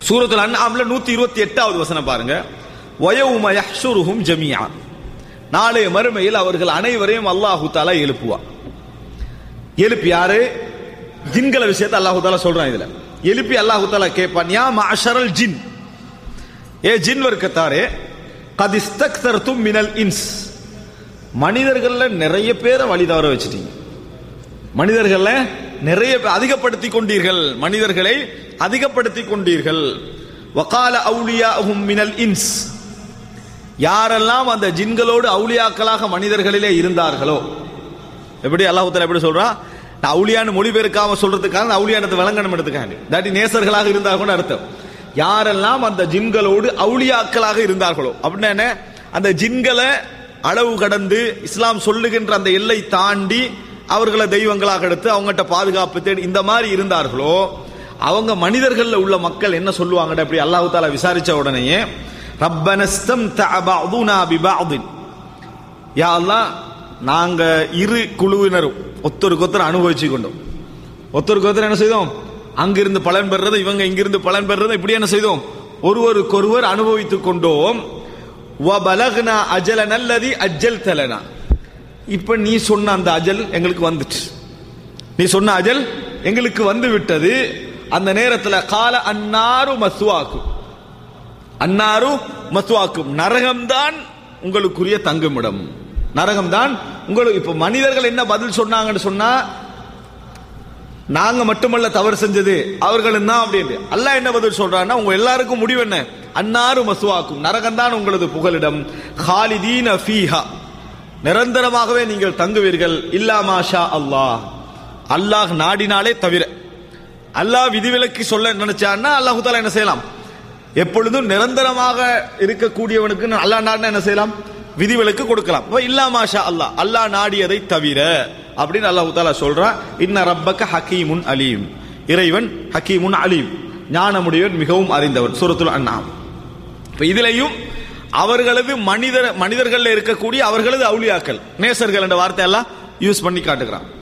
சூரத்துல அன்ஆம்ல நூத்தி இருபத்தி எட்டாவது வசனம் பாருங்க வயவும யஹ்ஷுருஹும் ஜமீஆ நாளைய மறுமையில் அவர்கள் அனைவரையும் அல்லாஹு தாலா எழுப்புவா எழுப்பி யாரு ஜின்கள விஷயத்தை அல்லாஹு தாலா சொல்றான் இதுல எழுப்பி அல்லாஹு தாலா கேட்பான் யா மஅஷரல் ஜின் ஏ ஜின் வர்க்கத்தாரே கத் இஸ்தக்தர்தும் மினல் இன்ஸ் மனிதர்கள்ல நிறைய பேரை வழி தவற வச்சிட்டீங்க மனிதர்கள்ல நிறைய பேர் அதிகப்படுத்திக் கொண்டீர்கள் மனிதர்களை அதிகப்படுத்திக் கொண்டீர்கள் வகால அவுலியாஹும் மினல் இன்ஸ் யாரெல்லாம் அந்த ஜின்களோடு அவுலியாக்களாக மனிதர்களிலே இருந்தார்களோ எப்படி அல்லாஹ் தஆலா எப்படி சொல்றா நான் அவுலியான்னு மொழிபெயர்க்காம சொல்றதுக்காக அவுலியானத்தை விளங்கணும் எடுத்துக்காங்க தாட்டி நேசர்களாக இருந்தால் கூட அர்த்தம் யாரெல்லாம் அந்த ஜின்களோடு அவுலியாக்களாக இருந்தார்களோ அப்படின்னா என்ன அந்த ஜின்களை அளவு கடந்து இஸ்லாம் சொல்லுகின்ற அந்த எல்லை தாண்டி அவர்களை தெய்வங்களாக எடுத்து அவங்ககிட்ட பாதுகாப்பு தேடி இந்த மாதிரி இருந்தார்களோ அவங்க மனிதர்கள்ல உள்ள மக்கள் என்ன சொல்லுவாங்கடா அப்படி அல்லாஹ் தாலா விசாரிச்ச உடனேயே ரப்பனஸ்தம் தஅபதுனா பிபஅதின் யா அல்லாஹ் நாங்க இரு குழுவினரும் ஒத்தருக்கு ஒத்தர் அனுபவிச்சு கொண்டோம் ஒத்தருக்கு ஒருத்தர் என்ன செய்தோம் அங்கிருந்து பலன் பெறுறது இவங்க இங்கிருந்து பலன் பெறுறது இப்படி என்ன செய்தோம் ஒருவருக்கொருவர் அனுபவித்துக் கொண்டோம் வபலக்னா அஜலன் அல்லதி அஜல் தலனா இப்ப நீ சொன்ன அந்த அஜல் எங்களுக்கு வந்துச்சு நீ சொன்ன அஜல் எங்களுக்கு வந்து விட்டது அந்த நேரத்தில் கால அன்னாரு மசுவாக்கும் அன்னாரு மத்துவாக்கும் நரகம்தான் உங்களுக்குரிய தங்குமிடம் நரகம்தான் உங்களுக்கு இப்ப மனிதர்கள் என்ன பதில் சொன்னாங்கன்னு சொன்னா நாங்க மட்டுமல்ல தவறு செஞ்சது அவர்களும் தான் அப்படின்னு அல்லாஹ் என்ன பதில் சொல்றான்னா உங்க எல்லாருக்கும் முடிவு என்ன அன்னாரு மசுவாக்கும் நரகம்தான் உங்களது புகலிடம் ஹாலிதீன ஃபீஹா நிரந்தரமாகவே நீங்கள் தங்குவீர்கள் இல்லா மாஷா அல்லாஹ் அல்லாஹ் நாடினாலே தவிர அல்லாஹ் விதிவிலக்கு சொல்ல நினைச்சான்னா அல்லாஹு தாலா என்ன செய்யலாம் எப்பொழுதும் நிரந்தரமாக இருக்கக்கூடியவனுக்கு அல்லாஹ் நாடினா என்ன செய்யலாம் விதிவிலக்கு கொடுக்கலாம் அப்ப இல்லா மாஷா அல்லாஹ் அல்லாஹ் நாடியதை தவிர அப்படின்னு அல்லாஹு தாலா சொல்றான் இன்ன ரப்பக்க ஹக்கீமுன் அலீம் இறைவன் ஹக்கீமுன் அலீம் ஞானமுடையவன் மிகவும் அறிந்தவன் சூரத்துல் அண்ணாம் இப்ப இதுலயும் அவர்களது மனிதர் மனிதர்கள்ல இருக்கக்கூடிய அவர்களது அவுளியாக்கள் நேசர்கள் என்ற வார்த்தை எல்லாம் யூஸ் பண்ணி காட்டுகிறான்